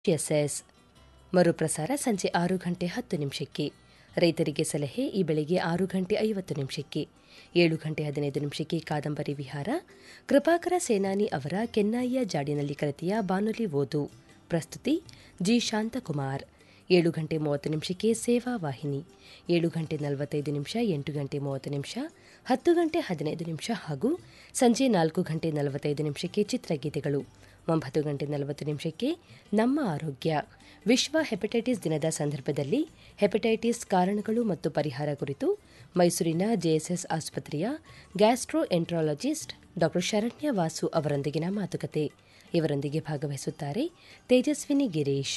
S S ಮರುಪ್ರಸಾರ ಸಂಜೆ ಆರು ಗಂಟೆ ಹತ್ತು ನಿಮಿಷಕ್ಕೆ ರೈತರಿಗೆ ಸಲಹೆ ಈ ಬೆಳಿಗ್ಗೆ ಆರು ಗಂಟೆ ಐವತ್ತು ನಿಮಿಷಕ್ಕೆ ಏಳು ಗಂಟೆ ಹದಿನೈದು ನಿಮಿಷಕ್ಕೆ ಕಾದಂಬರಿ ವಿಹಾರ ಕೃಪಾಕರ ಸೇನಾನಿ ಅವರ ಕೆನ್ನಾಯಿಯ ಜಾಡಿನಲ್ಲಿ ಕರೆತೆಯ ಬಾನುಲಿ ಓದು ಪ್ರಸ್ತುತಿ ಜಿ ಶಾಂತಕುಮಾರ್ ಏಳು ಗಂಟೆ ಮೂವತ್ತು ನಿಮಿಷಕ್ಕೆ ಸೇವಾ ವಾಹಿನಿ ಏಳು ಗಂಟೆ ನಲವತ್ತೈದು ನಿಮಿಷ ಎಂಟು ಗಂಟೆ ಮೂವತ್ತು ನಿಮಿಷ ಹತ್ತು ಗಂಟೆ ಹದಿನೈದು ನಿಮಿಷ ಹಾಗೂ ಸಂಜೆ ನಾಲ್ಕು ಗಂಟೆ ನಲವತ್ತೈದು ನಿಮಿಷಕ್ಕೆ ಚಿತ್ರಗೀತೆಗಳು ಒಂಬತ್ತು ಗಂಟೆ ನಲವತ್ತು ನಿಮಿಷಕ್ಕೆ ನಮ್ಮ ಆರೋಗ್ಯ ವಿಶ್ವ ಹೆಪಟೈಟಿಸ್ ದಿನದ ಸಂದರ್ಭದಲ್ಲಿ ಹೆಪಟೈಟಿಸ್ ಕಾರಣಗಳು ಮತ್ತು ಪರಿಹಾರ ಕುರಿತು ಮೈಸೂರಿನ ಜೆಎಸ್ಎಸ್ ಆಸ್ಪತ್ರೆಯ ಗ್ಯಾಸ್ಟ್ರೋ ಎಂಟ್ರಾಲಜಿಸ್ಟ್ ಡಾ ಶರಣ್ಯ ವಾಸು ಅವರೊಂದಿಗಿನ ಮಾತುಕತೆ ಇವರೊಂದಿಗೆ ಭಾಗವಹಿಸುತ್ತಾರೆ ತೇಜಸ್ವಿನಿ ಗಿರೀಶ್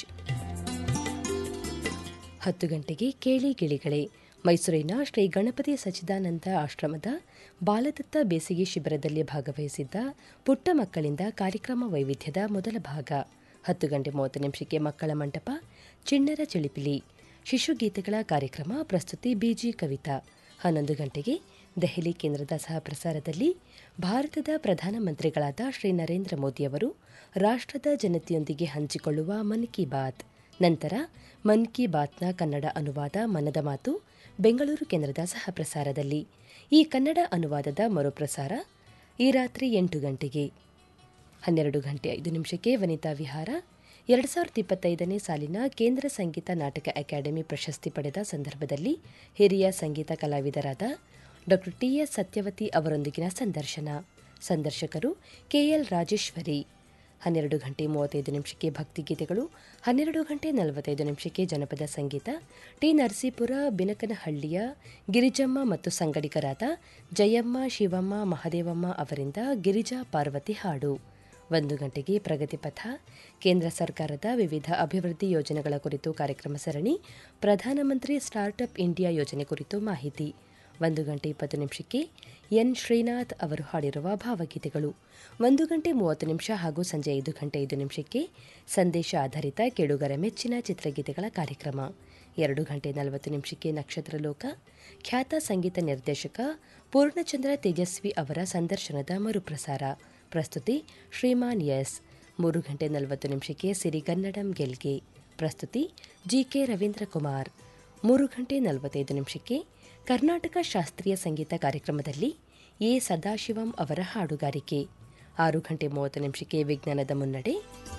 ಹತ್ತು ಗಂಟೆಗೆ ಕೇಳಿ ಗಿಳಿಗಳೇ ಮೈಸೂರಿನ ಶ್ರೀ ಗಣಪತಿ ಸಚ್ಚಿದಾನಂದ ಆಶ್ರಮದ ಬಾಲದತ್ತ ಬೇಸಿಗೆ ಶಿಬಿರದಲ್ಲಿ ಭಾಗವಹಿಸಿದ್ದ ಪುಟ್ಟ ಮಕ್ಕಳಿಂದ ಕಾರ್ಯಕ್ರಮ ವೈವಿಧ್ಯದ ಮೊದಲ ಭಾಗ ಹತ್ತು ಗಂಟೆ ಮೂವತ್ತು ನಿಮಿಷಕ್ಕೆ ಮಕ್ಕಳ ಮಂಟಪ ಚಿಣ್ಣರ ಚಿಳಿಪಿಲಿ ಶಿಶುಗೀತೆಗಳ ಕಾರ್ಯಕ್ರಮ ಪ್ರಸ್ತುತಿ ಬಿಜಿ ಕವಿತಾ ಹನ್ನೊಂದು ಗಂಟೆಗೆ ದೆಹಲಿ ಕೇಂದ್ರದ ಸಹ ಪ್ರಸಾರದಲ್ಲಿ ಭಾರತದ ಪ್ರಧಾನಮಂತ್ರಿಗಳಾದ ಶ್ರೀ ನರೇಂದ್ರ ಮೋದಿಯವರು ರಾಷ್ಟ್ರದ ಜನತೆಯೊಂದಿಗೆ ಹಂಚಿಕೊಳ್ಳುವ ಮನ್ ಕಿ ಬಾತ್ ನಂತರ ಮನ್ ಕಿ ಬಾತ್ನ ಕನ್ನಡ ಅನುವಾದ ಮನದ ಮಾತು ಬೆಂಗಳೂರು ಕೇಂದ್ರದ ಸಹ ಪ್ರಸಾರದಲ್ಲಿ ಈ ಕನ್ನಡ ಅನುವಾದದ ಮರುಪ್ರಸಾರ ಈ ರಾತ್ರಿ ಎಂಟು ಗಂಟೆಗೆ ಹನ್ನೆರಡು ಗಂಟೆ ಐದು ನಿಮಿಷಕ್ಕೆ ವನಿತಾ ವಿಹಾರ ಎರಡು ಸಾವಿರದ ಇಪ್ಪತ್ತೈದನೇ ಸಾಲಿನ ಕೇಂದ್ರ ಸಂಗೀತ ನಾಟಕ ಅಕಾಡೆಮಿ ಪ್ರಶಸ್ತಿ ಪಡೆದ ಸಂದರ್ಭದಲ್ಲಿ ಹಿರಿಯ ಸಂಗೀತ ಕಲಾವಿದರಾದ ಡಾ ಟಿಎಸ್ ಸತ್ಯವತಿ ಅವರೊಂದಿಗಿನ ಸಂದರ್ಶನ ಸಂದರ್ಶಕರು ಕೆಎಲ್ ರಾಜೇಶ್ವರಿ ಹನ್ನೆರಡು ಗಂಟೆ ಮೂವತ್ತೈದು ನಿಮಿಷಕ್ಕೆ ಭಕ್ತಿಗೀತೆಗಳು ಹನ್ನೆರಡು ಗಂಟೆ ನಲವತ್ತೈದು ನಿಮಿಷಕ್ಕೆ ಜನಪದ ಸಂಗೀತ ಟಿ ನರಸೀಪುರ ಬಿನಕನಹಳ್ಳಿಯ ಗಿರಿಜಮ್ಮ ಮತ್ತು ಸಂಗಡಿಗರಾದ ಜಯಮ್ಮ ಶಿವಮ್ಮ ಮಹದೇವಮ್ಮ ಅವರಿಂದ ಗಿರಿಜಾ ಪಾರ್ವತಿ ಹಾಡು ಒಂದು ಗಂಟೆಗೆ ಪ್ರಗತಿ ಪಥ ಕೇಂದ್ರ ಸರ್ಕಾರದ ವಿವಿಧ ಅಭಿವೃದ್ಧಿ ಯೋಜನೆಗಳ ಕುರಿತು ಕಾರ್ಯಕ್ರಮ ಸರಣಿ ಪ್ರಧಾನಮಂತ್ರಿ ಸ್ಟಾರ್ಟ್ಅಪ್ ಇಂಡಿಯಾ ಯೋಜನೆ ಕುರಿತು ಮಾಹಿತಿ ಒಂದು ಗಂಟೆ ಇಪ್ಪತ್ತು ನಿಮಿಷಕ್ಕೆ ಎನ್ ಶ್ರೀನಾಥ್ ಅವರು ಹಾಡಿರುವ ಭಾವಗೀತೆಗಳು ಒಂದು ಗಂಟೆ ಮೂವತ್ತು ನಿಮಿಷ ಹಾಗೂ ಸಂಜೆ ಐದು ಗಂಟೆ ಐದು ನಿಮಿಷಕ್ಕೆ ಸಂದೇಶ ಆಧಾರಿತ ಕೇಳುಗರ ಮೆಚ್ಚಿನ ಚಿತ್ರಗೀತೆಗಳ ಕಾರ್ಯಕ್ರಮ ಎರಡು ಗಂಟೆ ನಲವತ್ತು ನಿಮಿಷಕ್ಕೆ ನಕ್ಷತ್ರ ಲೋಕ ಖ್ಯಾತ ಸಂಗೀತ ನಿರ್ದೇಶಕ ಪೂರ್ಣಚಂದ್ರ ತೇಜಸ್ವಿ ಅವರ ಸಂದರ್ಶನದ ಮರುಪ್ರಸಾರ ಪ್ರಸ್ತುತಿ ಶ್ರೀಮಾನ್ ಎಸ್ ಮೂರು ಗಂಟೆ ನಲವತ್ತು ನಿಮಿಷಕ್ಕೆ ಸಿರಿಗನ್ನಡಂ ಗೆಲ್ಗೆ ಪ್ರಸ್ತುತಿ ಜಿಕೆ ರವೀಂದ್ರ ಕುಮಾರ್ ಮೂರು ಗಂಟೆ ನಲವತ್ತೈದು ನಿಮಿಷಕ್ಕೆ ಕರ್ನಾಟಕ ಶಾಸ್ತ್ರೀಯ ಸಂಗೀತ ಕಾರ್ಯಕ್ರಮದಲ್ಲಿ ಎ ಸದಾಶಿವಂ ಅವರ ಹಾಡುಗಾರಿಕೆ ಆರು ಗಂಟೆ ಮೂವತ್ತು ನಿಮಿಷಕ್ಕೆ ವಿಜ್ಞಾನದ ಮುನ್ನಡೆ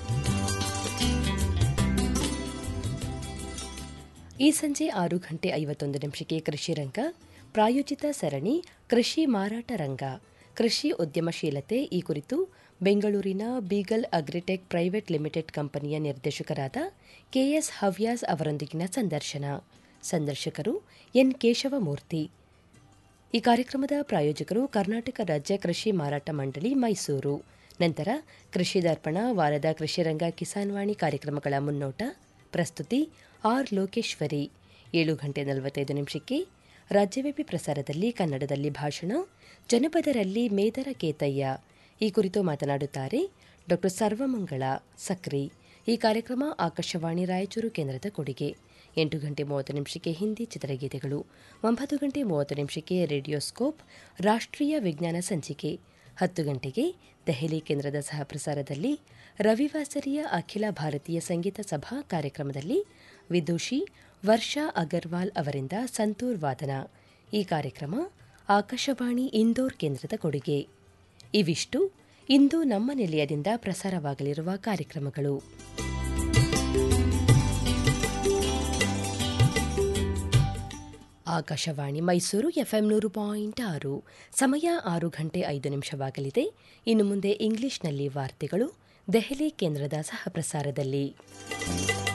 ಈ ಸಂಜೆ ಆರು ಗಂಟೆ ಐವತ್ತೊಂದು ನಿಮಿಷಕ್ಕೆ ಕೃಷಿ ರಂಗ ಪ್ರಾಯೋಜಿತ ಸರಣಿ ಕೃಷಿ ಮಾರಾಟ ರಂಗ ಕೃಷಿ ಉದ್ಯಮಶೀಲತೆ ಈ ಕುರಿತು ಬೆಂಗಳೂರಿನ ಬೀಗಲ್ ಅಗ್ರಿಟೆಕ್ ಪ್ರೈವೇಟ್ ಲಿಮಿಟೆಡ್ ಕಂಪನಿಯ ನಿರ್ದೇಶಕರಾದ ಕೆಎಸ್ ಹವ್ಯಾಸ್ ಅವರೊಂದಿಗಿನ ಸಂದರ್ಶನ ಸಂದರ್ಶಕರು ಎನ್ ಕೇಶವಮೂರ್ತಿ ಈ ಕಾರ್ಯಕ್ರಮದ ಪ್ರಾಯೋಜಕರು ಕರ್ನಾಟಕ ರಾಜ್ಯ ಕೃಷಿ ಮಾರಾಟ ಮಂಡಳಿ ಮೈಸೂರು ನಂತರ ಕೃಷಿ ದರ್ಪಣ ವಾರದ ಕೃಷಿರಂಗ ಕಿಸಾನ್ವಾಣಿ ಕಾರ್ಯಕ್ರಮಗಳ ಮುನ್ನೋಟ ಪ್ರಸ್ತುತಿ ಆರ್ ಲೋಕೇಶ್ವರಿ ಏಳು ಗಂಟೆ ನಲವತ್ತೈದು ನಿಮಿಷಕ್ಕೆ ರಾಜ್ಯವ್ಯಾಪಿ ಪ್ರಸಾರದಲ್ಲಿ ಕನ್ನಡದಲ್ಲಿ ಭಾಷಣ ಜನಪದರಲ್ಲಿ ಮೇದರ ಕೇತಯ್ಯ ಈ ಕುರಿತು ಮಾತನಾಡುತ್ತಾರೆ ಡಾ ಸರ್ವಮಂಗಳ ಸಕ್ರಿ ಈ ಕಾರ್ಯಕ್ರಮ ಆಕಾಶವಾಣಿ ರಾಯಚೂರು ಕೇಂದ್ರದ ಕೊಡುಗೆ ಎಂಟು ಗಂಟೆ ಮೂವತ್ತು ನಿಮಿಷಕ್ಕೆ ಹಿಂದಿ ಚಿತ್ರಗೀತೆಗಳು ಒಂಬತ್ತು ಗಂಟೆ ಮೂವತ್ತು ನಿಮಿಷಕ್ಕೆ ರೇಡಿಯೋಸ್ಕೋಪ್ ರಾಷ್ಟ್ರೀಯ ವಿಜ್ಞಾನ ಸಂಚಿಕೆ ಹತ್ತು ಗಂಟೆಗೆ ದೆಹಲಿ ಕೇಂದ್ರದ ಸಹ ಪ್ರಸಾರದಲ್ಲಿ ರವಿವಾಸರಿಯ ಅಖಿಲ ಭಾರತೀಯ ಸಂಗೀತ ಸಭಾ ಕಾರ್ಯಕ್ರಮದಲ್ಲಿ ವಿದೂಷಿ ವರ್ಷಾ ಅಗರ್ವಾಲ್ ಅವರಿಂದ ಸಂತೂರ್ ವಾದನ ಈ ಕಾರ್ಯಕ್ರಮ ಆಕಾಶವಾಣಿ ಇಂದೋರ್ ಕೇಂದ್ರದ ಕೊಡುಗೆ ಇವಿಷ್ಟು ಇಂದು ನಮ್ಮ ನಿಲಯದಿಂದ ಪ್ರಸಾರವಾಗಲಿರುವ ಕಾರ್ಯಕ್ರಮಗಳು ಆಕಾಶವಾಣಿ ಮೈಸೂರು ಎಫ್ಎಂ ನೂರು ಪಾಯಿಂಟ್ ಆರು ಸಮಯ ಆರು ಗಂಟೆ ಐದು ನಿಮಿಷವಾಗಲಿದೆ ಇನ್ನು ಮುಂದೆ ಇಂಗ್ಲಿಷ್ನಲ್ಲಿ ವಾರ್ತೆಗಳು ದೆಹಲಿ ಕೇಂದ್ರದ ಸಹ ಪ್ರಸಾರದಲ್ಲಿ